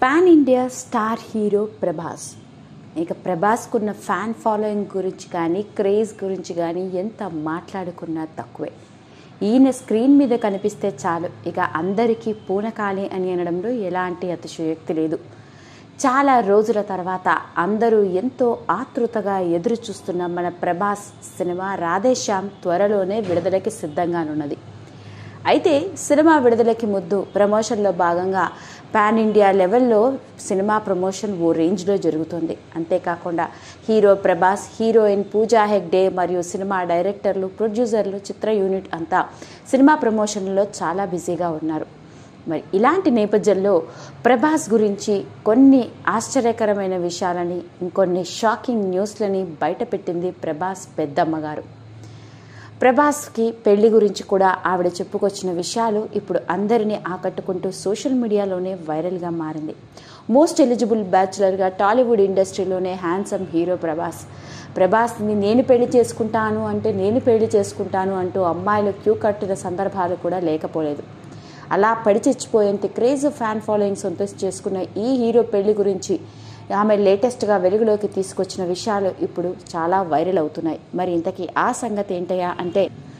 pan India star hero Prabhas ఇక ప్రభాస్కున్న fan following గురించి కానీ క్రేజ్ గురించి కానీ ఎంత మాట్లాడుకున్నా తక్కువే ఈయన స్క్రీన్ మీద కనిపిస్తే చాలు ఇక అందరికీ పూనకాలి అని అనడంలో ఎలాంటి అతిశయోక్తి లేదు చాలా రోజుల తర్వాత అందరూ ఎంతో ఆతృతగా ఎదురు చూస్తున్న మన ప్రభాస్ సినిమా రాధేశ్యామ్ త్వరలోనే విడుదలకి సిద్ధంగానున్నది అయితే సినిమా విడుదలకి ముద్దు ప్రమోషన్లో భాగంగా పాన్ ఇండియా లెవెల్లో సినిమా ప్రమోషన్ ఓ రేంజ్లో జరుగుతుంది అంతేకాకుండా హీరో ప్రభాస్ హీరోయిన్ పూజా హెగ్డే మరియు సినిమా డైరెక్టర్లు ప్రొడ్యూసర్లు చిత్ర యూనిట్ అంతా సినిమా ప్రమోషన్లో చాలా బిజీగా ఉన్నారు మరి ఇలాంటి నేపథ్యంలో ప్రభాస్ గురించి కొన్ని ఆశ్చర్యకరమైన విషయాలని ఇంకొన్ని షాకింగ్ న్యూస్లని బయటపెట్టింది ప్రభాస్ పెద్దమ్మగారు ప్రభాస్కి పెళ్లి గురించి కూడా ఆవిడ చెప్పుకొచ్చిన విషయాలు ఇప్పుడు అందరినీ ఆకట్టుకుంటూ సోషల్ మీడియాలోనే వైరల్గా మారింది మోస్ట్ ఎలిజిబుల్ బ్యాచులర్గా టాలీవుడ్ ఇండస్ట్రీలోనే హ్యాండ్సమ్ హీరో ప్రభాస్ ప్రభాస్ని నేను పెళ్లి చేసుకుంటాను అంటే నేను పెళ్లి చేసుకుంటాను అంటూ అమ్మాయిలు క్యూ కట్టిన సందర్భాలు కూడా లేకపోలేదు అలా పడి చచ్చిపోయేంత క్రేజ్ ఫ్యాన్ ఫాలోయింగ్ సొంతం చేసుకున్న ఈ హీరో పెళ్లి గురించి ఆమె లేటెస్ట్గా వెలుగులోకి తీసుకొచ్చిన విషయాలు ఇప్పుడు చాలా వైరల్ అవుతున్నాయి మరి ఇంతకీ ఆ సంగతి ఏంటయ్యా అంటే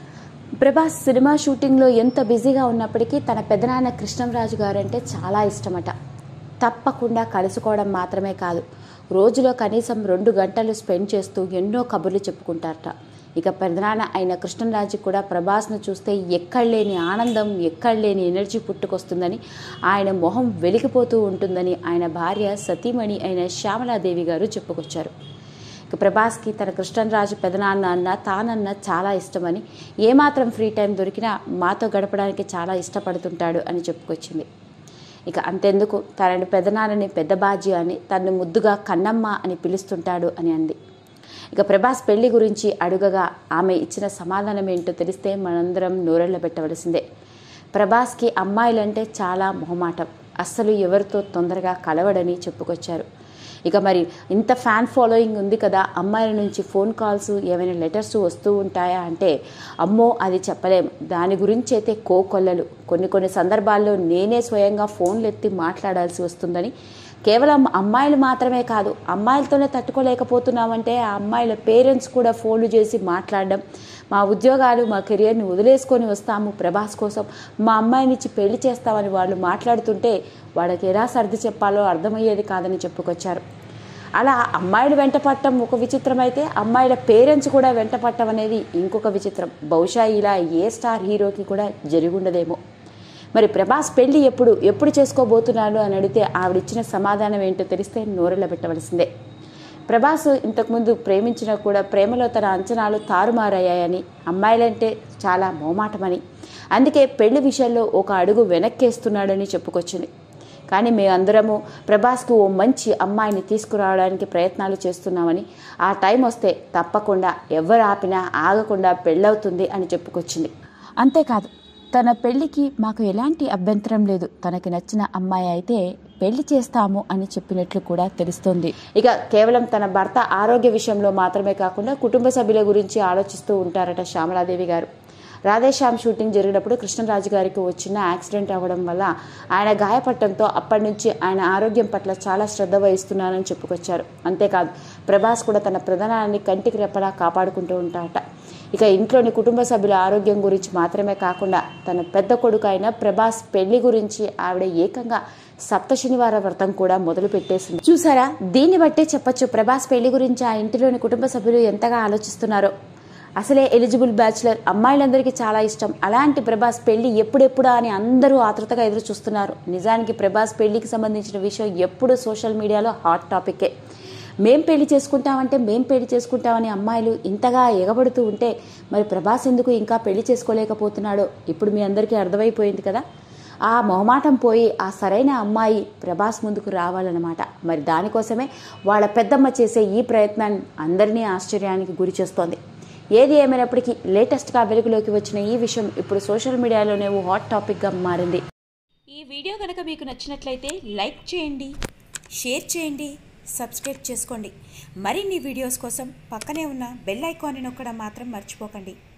ప్రభాస్ సినిమా షూటింగ్లో ఎంత బిజీగా ఉన్నప్పటికీ తన పెదనాన్న కృష్ణంరాజు గారు అంటే చాలా ఇష్టమట తప్పకుండా కలుసుకోవడం మాత్రమే కాదు రోజులో కనీసం రెండు గంటలు స్పెండ్ చేస్తూ ఎన్నో కబుర్లు చెప్పుకుంటారట ఇక పెదనాన్న అయిన కృష్ణరాజు కూడా ప్రభాస్ను చూస్తే ఎక్కడలేని ఆనందం ఎక్కడలేని ఎనర్జీ పుట్టుకొస్తుందని ఆయన మొహం వెలిగిపోతూ ఉంటుందని ఆయన భార్య సతీమణి అయిన శ్యామలాదేవి గారు చెప్పుకొచ్చారు ఇక ప్రభాస్కి తన కృష్ణరాజు పెదనాన్న అన్న తానన్న చాలా ఇష్టమని ఏమాత్రం ఫ్రీ టైం దొరికినా మాతో గడపడానికి చాలా ఇష్టపడుతుంటాడు అని చెప్పుకొచ్చింది ఇక అంతెందుకు తనని పెదనాన్నని పెద్ద బాజీ అని తనను ముద్దుగా కన్నమ్మ అని పిలుస్తుంటాడు అని అంది ఇక ప్రభాస్ పెళ్లి గురించి అడుగగా ఆమె ఇచ్చిన సమాధానం ఏంటో తెలిస్తే మనందరం నూరెళ్ళ పెట్టవలసిందే ప్రభాస్కి అమ్మాయిలంటే చాలా మొహమాటం అస్సలు ఎవరితో తొందరగా కలవడని చెప్పుకొచ్చారు ఇక మరి ఇంత ఫ్యాన్ ఫాలోయింగ్ ఉంది కదా అమ్మాయిల నుంచి ఫోన్ కాల్స్ ఏమైనా లెటర్స్ వస్తూ ఉంటాయా అంటే అమ్మో అది చెప్పలేం దాని గురించి అయితే కోకొల్లలు కొన్ని కొన్ని సందర్భాల్లో నేనే స్వయంగా ఫోన్లు ఎత్తి మాట్లాడాల్సి వస్తుందని కేవలం అమ్మాయిలు మాత్రమే కాదు అమ్మాయిలతోనే తట్టుకోలేకపోతున్నామంటే ఆ అమ్మాయిల పేరెంట్స్ కూడా ఫోన్లు చేసి మాట్లాడడం మా ఉద్యోగాలు మా కెరియర్ని వదిలేసుకొని వస్తాము ప్రభాస్ కోసం మా అమ్మాయినిచ్చి పెళ్లి చేస్తామని వాళ్ళు మాట్లాడుతుంటే వాళ్ళకి ఎలా సర్ది చెప్పాలో అర్థమయ్యేది కాదని చెప్పుకొచ్చారు అలా అమ్మాయిలు వెంట పట్టడం ఒక విచిత్రం అయితే అమ్మాయిల పేరెంట్స్ కూడా వెంట పట్టడం అనేది ఇంకొక విచిత్రం బహుశా ఇలా ఏ స్టార్ హీరోకి కూడా జరిగుండదేమో మరి ప్రభాస్ పెళ్లి ఎప్పుడు ఎప్పుడు చేసుకోబోతున్నాడు అని అడిగితే ఆవిడిచ్చిన సమాధానం ఏంటో తెలిస్తే నోరెళ్ళ పెట్టవలసిందే ప్రభాస్ ఇంతకుముందు ప్రేమించినా కూడా ప్రేమలో తన అంచనాలు తారుమారయ్యాయని అమ్మాయిలంటే చాలా మోమాటమని అందుకే పెళ్లి విషయంలో ఒక అడుగు వెనక్కేస్తున్నాడని చెప్పుకొచ్చింది కానీ మేమందరము ప్రభాస్కు ఓ మంచి అమ్మాయిని తీసుకురావడానికి ప్రయత్నాలు చేస్తున్నామని ఆ టైం వస్తే తప్పకుండా ఎవరు ఆపినా ఆగకుండా పెళ్ళవుతుంది అని చెప్పుకొచ్చింది అంతేకాదు తన పెళ్లికి మాకు ఎలాంటి అభ్యంతరం లేదు తనకి నచ్చిన అమ్మాయి అయితే పెళ్లి చేస్తాము అని చెప్పినట్లు కూడా తెలుస్తోంది ఇక కేవలం తన భర్త ఆరోగ్య విషయంలో మాత్రమే కాకుండా కుటుంబ సభ్యుల గురించి ఆలోచిస్తూ ఉంటారట శ్యామలాదేవి గారు రాధేశ్యామ్ షూటింగ్ జరిగినప్పుడు కృష్ణరాజు గారికి వచ్చిన యాక్సిడెంట్ అవ్వడం వల్ల ఆయన గాయపడటంతో అప్పటి నుంచి ఆయన ఆరోగ్యం పట్ల చాలా శ్రద్ధ వహిస్తున్నానని చెప్పుకొచ్చారు అంతేకాదు ప్రభాస్ కూడా తన ప్రధానాన్ని కంటికి రెప్పలా కాపాడుకుంటూ ఉంటారట ఇక ఇంట్లోని కుటుంబ సభ్యుల ఆరోగ్యం గురించి మాత్రమే కాకుండా తన పెద్ద కొడుకు అయిన ప్రభాస్ పెళ్లి గురించి ఆవిడ ఏకంగా సప్త శనివార వ్రతం కూడా మొదలు పెట్టేసింది చూసారా దీన్ని బట్టే చెప్పొచ్చు ప్రభాస్ పెళ్లి గురించి ఆ ఇంటిలోని కుటుంబ సభ్యులు ఎంతగా ఆలోచిస్తున్నారో అసలే ఎలిజిబుల్ బ్యాచులర్ అమ్మాయిలందరికీ చాలా ఇష్టం అలాంటి ప్రభాస్ పెళ్లి ఎప్పుడెప్పుడా అని అందరూ ఆతృతగా ఎదురు చూస్తున్నారు నిజానికి ప్రభాస్ పెళ్లికి సంబంధించిన విషయం ఎప్పుడు సోషల్ మీడియాలో హాట్ టాపికే మేం పెళ్లి చేసుకుంటామంటే మేం పెళ్లి చేసుకుంటామని అమ్మాయిలు ఇంతగా ఎగబడుతూ ఉంటే మరి ప్రభాస్ ఎందుకు ఇంకా పెళ్లి చేసుకోలేకపోతున్నాడో ఇప్పుడు మీ అందరికీ అర్థమైపోయింది కదా ఆ మొహమాటం పోయి ఆ సరైన అమ్మాయి ప్రభాస్ ముందుకు రావాలన్నమాట మరి దానికోసమే వాళ్ళ పెద్దమ్మ చేసే ఈ ప్రయత్నాన్ని అందరినీ ఆశ్చర్యానికి గురి చేస్తోంది ఏది ఏమైనప్పటికీ లేటెస్ట్గా వెలుగులోకి వచ్చిన ఈ విషయం ఇప్పుడు సోషల్ మీడియాలోనే ఓ హాట్ టాపిక్గా మారింది ఈ వీడియో కనుక మీకు నచ్చినట్లయితే లైక్ చేయండి షేర్ చేయండి సబ్స్క్రైబ్ చేసుకోండి మరిన్ని వీడియోస్ కోసం పక్కనే ఉన్న బెల్ ఐకాన్ని నొక్కడం మాత్రం మర్చిపోకండి